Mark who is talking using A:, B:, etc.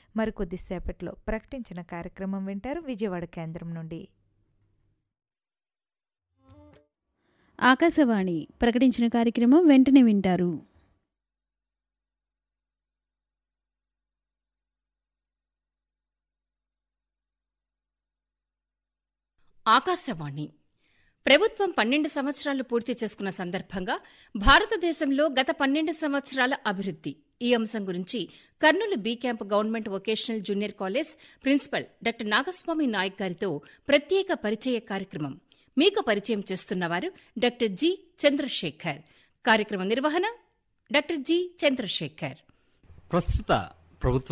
A: మరికొద్దిసేపట్లో ప్రకటించిన కార్యక్రమం వింటారు విజయవాడ కేంద్రం నుండి
B: ఆకాశవాణి ప్రకటించిన కార్యక్రమం వెంటనే వింటారు
C: ఆకాశవాణి ప్రభుత్వం పన్నెండు సంవత్సరాలు పూర్తి చేసుకున్న సందర్భంగా భారతదేశంలో గత పన్నెండు సంవత్సరాల అభివృద్ది ఈ అంశం గురించి Kurnool B camp government vocational junior college principal doctor Nagaswamy Naik గారితో ప్రత్యేక పరిచయ కార్యక్రమం మీకు పరిచయం చేస్తున్నవారు డాక్టర్ జి చంద్రశేఖర్ కార్యక్రమ నిర్వహణ డాక్టర్ జి చంద్రశేఖర్
D: ప్రస్తుత ప్రభుత్వ